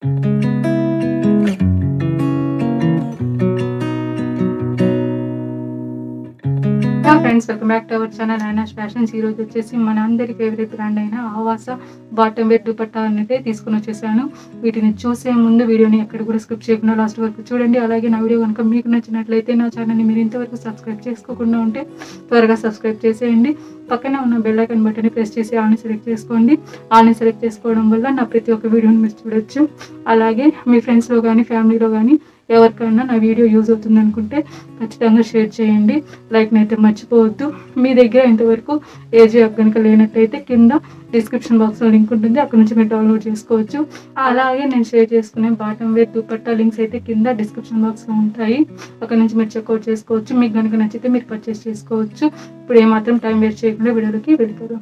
friends welcome back to our channel Ainash fashions ఈ రోజు వచ్చేసి మన అందరి ఫేవరెట్ బ్రాండ్ అయిన ఆవాస బాటమ్ వేర్ దుపట్టా అనేది తీసుకుని వచ్చేసాను వీటిని చూసే ముందు వీడియోని ఎక్కడ కూడా స్కిప్ చేయకుండా లాస్ట్ వరకు చూడండి అలాగే నా వీడియో కనుక మీకు నచ్చినట్లయితే నా ఛానల్ని మీరు ఇంతవరకు సబ్స్క్రైబ్ చేసుకోకుండా ఉంటే త్వరగా సబ్స్క్రైబ్ చేసేయండి పక్కనే ఉన్న బెల్ ఐకాన్ బటన్ని ప్రెస్ చేసి ఆల్ని సెలెక్ట్ చేసుకోండి ఆల్ని సెలెక్ట్ చేసుకోవడం వల్ల నా ప్రతి ఒక్క వీడియోని మీరు చూడొచ్చు అలాగే మీ ఫ్రెండ్స్లో కానీ ఫ్యామిలీలో కానీ ఎవరికైనా నా వీడియో యూజ్ అవుతుంది అనుకుంటే ఖచ్చితంగా షేర్ చేయండి లైక్ అయితే మర్చిపోవద్దు మీ దగ్గర ఇంతవరకు ఏజీ యాప్ కనుక లేనట్టయితే కింద డిస్క్రిప్షన్ బాక్స్లో లింక్ ఉంటుంది అక్కడ నుంచి మీరు డౌన్లోడ్ చేసుకోవచ్చు అలాగే నేను షేర్ చేసుకునే బాటమ్ వేర్ దుపట్టా లింక్స్ అయితే కింద డిస్క్రిప్షన్ బాక్స్లో ఉంటాయి అక్కడ నుంచి మీరు చెక్అవుట్ చేసుకోవచ్చు మీకు కనుక నచ్చితే మీరు పర్చేస్ చేసుకోవచ్చు ఇప్పుడు ఏమాత్రం టైం వేస్ట్ చేయకుండా వీడియోలోకి వెళ్ళిపోదాం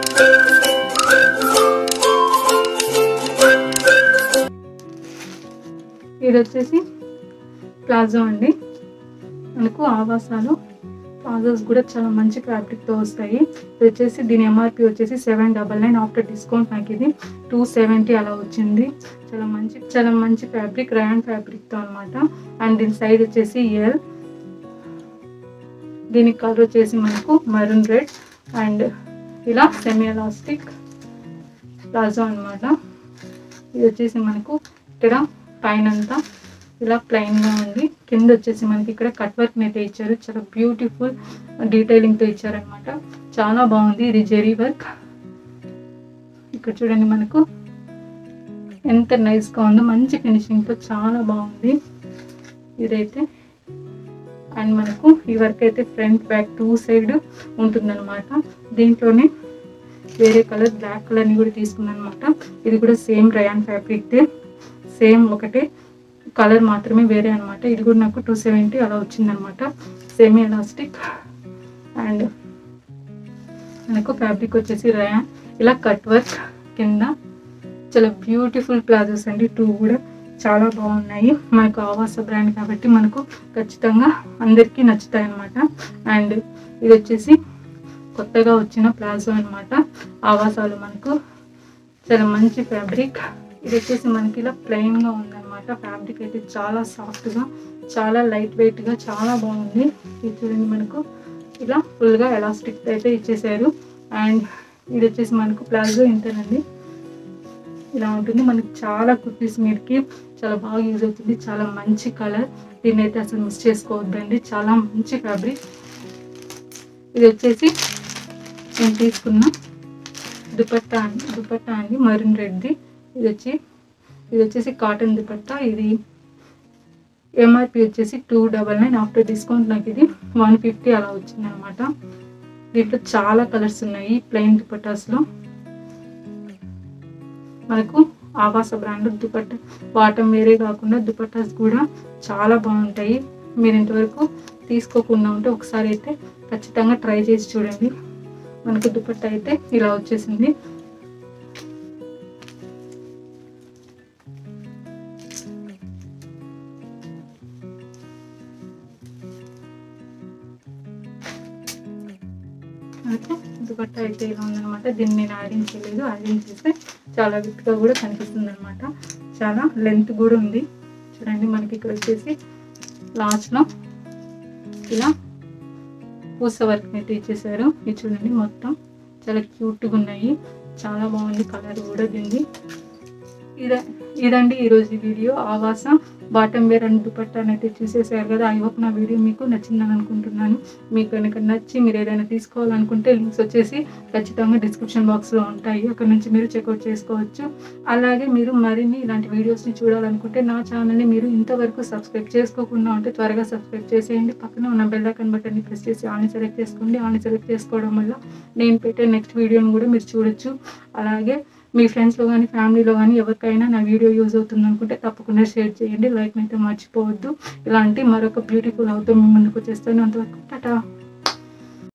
ఇది వచ్చేసి ప్లాజో అండి మనకు ఆవాసాలు ప్లాజోస్ కూడా చాలా మంచి ఫ్యాబ్రిక్తో వస్తాయి ఇది వచ్చేసి దీని ఎంఆర్పి వచ్చేసి seven double nine after discount నాకు ఇది టూ సెవెంటీ అలా వచ్చింది చాలా మంచి చాలా మంచి ఫ్యాబ్రిక్ రయాన్ ఫ్యాబ్రిక్తో అనమాట అండ్ దీని సైజ్ వచ్చేసి ఎల్ దీని కలర్ వచ్చేసి మనకు మరూన్ రెడ్ అండ్ ఇలా సెమీ ఎలాస్టిక్ ప్లాజో అనమాట ఇది వచ్చేసి మనకు ఇక్కడ పైన అంతా ఇలా ప్లెయిన్గా ఉంది కింద వచ్చేసి మనకి ఇక్కడ కట్ వర్క్ అయితే ఇచ్చారు చాలా బ్యూటిఫుల్ డీటెయిలింగ్తో ఇచ్చారనమాట చాలా బాగుంది ఇది జెరీ వర్క్ ఇక్కడ చూడండి మనకు ఎంత నైస్గా ఉందో మంచి ఫినిషింగ్తో చాలా బాగుంది ఇదైతే అండ్ మనకు ఈ వర్క్ అయితే ఫ్రంట్ బ్యాక్ టూ సైడ్ ఉంటుందన్నమాట దీంట్లోనే వేరే కలర్ బ్లాక్ కలర్ని కూడా తీసుకున్నాను అనమాట ఇది కూడా సేమ్ రయాన్ ఫ్యాబ్రిక్దే సేమ్ ఒకటే కలర్ మాత్రమే వేరే అనమాట ఇది కూడా నాకు టూ సెవెంటీ అలా వచ్చిందనమాట సెమీ ఎలాస్టిక్ అండ్ మనకు ఫ్యాబ్రిక్ వచ్చేసి రయాన్ ఇలా కట్ వర్క్ కింద చాలా బ్యూటిఫుల్ ప్లాజోస్ అండి టూ కూడా చాలా బాగున్నాయి మనకు ఆవాస బ్రాండ్ కాబట్టి మనకు ఖచ్చితంగా అందరికీ నచ్చుతాయి అనమాట అండ్ ఇది వచ్చేసి కొత్తగా వచ్చిన ప్లాజో అనమాట ఆవాసాలు మనకు చాలా మంచి ఫ్యాబ్రిక్ ఇది వచ్చేసి మనకి ఇలా ప్లెయిన్గా ఉందన్నమాట ఫ్యాబ్రిక్ అయితే చాలా సాఫ్ట్గా చాలా లైట్ వెయిట్గా చాలా బాగుంది ఇది చూడండి మనకు ఇలా ఫుల్గా ఎలాస్టిక్ అయితే ఇచ్చేసారు అండ్ ఇది వచ్చేసి మనకు ప్లాజో ఇంతేనండి ఇలా ఉంటుంది మనకి చాలా కుర్తీస్ మీదకి చాలా బాగా యూజ్ అవుతుంది చాలా మంచి కలర్ దీన్ని అయితే అసలు మిస్ చేసుకోవద్దండి చాలా మంచి ఫ్యాబ్రిక్ ఇది వచ్చేసి నేను తీసుకున్న దుపట్టా అండి దుపట్టా అండి మరూన్ రెడ్ది ఇది వచ్చి ఇది వచ్చేసి కాటన్ దుపట్టా ఇది ఎంఆర్పి వచ్చేసి two double nine after discount నాకు ఇది వన్ ఫిఫ్టీ అలా వచ్చింది అనమాట దీంట్లో చాలా కలర్స్ ఉన్నాయి ప్లెయిన్ దుపట్టాస్లో మనకు ఆవాస బ్రాండ్ దుపట్టా బాటం వేరే కాకుండా దుపట్టాస్ కూడా చాలా బాగుంటాయి మీరు ఇంతవరకు తీసుకోకుండా ఉంటే ఒకసారి అయితే ఖచ్చితంగా ట్రై చేసి చూడండి మనకు దుపట్టా అయితే ఇలా వచ్చేసింది మనకు దుపట్టా అయితే ఇలా ఉందన్నమాట దీన్ని నేను ఐరన్ చేయలేదు ఐరన్ చేస్తే చాలా విత్గా కూడా కనిపిస్తుంది అనమాట చాలా లెంత్ కూడా ఉంది చూడండి మనకి ఇక్కడ వచ్చేసి లాస్ట్లో ఇలా పూస వర్క్ అయితే ఇచ్చేసారు ఇది చూడండి మొత్తం చాలా క్యూట్గా ఉన్నాయి చాలా బాగుంది కలర్ కూడా దీన్ని ఇదే ఇదండి ఈరోజు ఈ video Avaasa bottom wear and దుపట్టాని అయితే చూసేసారు కదా ఐ హోప్ నా వీడియో మీకు నచ్చిందని అనుకుంటున్నాను మీకు కనుక నచ్చి మీరు ఏదైనా తీసుకోవాలనుకుంటే లింక్స్ వచ్చేసి ఖచ్చితంగా డిస్క్రిప్షన్ బాక్స్లో ఉంటాయి అక్కడ నుంచి మీరు చెక్అవుట్ చేసుకోవచ్చు అలాగే మీరు మరిన్ని ఇలాంటి వీడియోస్ని చూడాలనుకుంటే నా ఛానల్ని మీరు ఇంతవరకు సబ్స్క్రైబ్ చేసుకోకుండా ఉంటే త్వరగా సబ్స్క్రైబ్ చేసేయండి పక్కన ఉన్న బెల్ ఐకాన్ బటన్ని ప్రెస్ చేసి ఆన్ సెలెక్ట్ చేసుకోండి ఆన్ సెలెక్ట్ చేసుకోవడం వల్ల నేను పెట్టే నెక్స్ట్ వీడియోని కూడా మీరు చూడొచ్చు అలాగే మీ ఫ్రెండ్స్లో కానీ ఫ్యామిలీలో కానీ ఎవరికైనా నా వీడియో యూజ్ అవుతుంది అనుకుంటే తప్పకుండా షేర్ చేయండి లైక్ అయితే మర్చిపోవద్దు ఇలాంటి మరొక బ్యూటిఫుల్ అవుతో మీ ముందుకు వచ్చేస్తాను అంతవరకు టాటా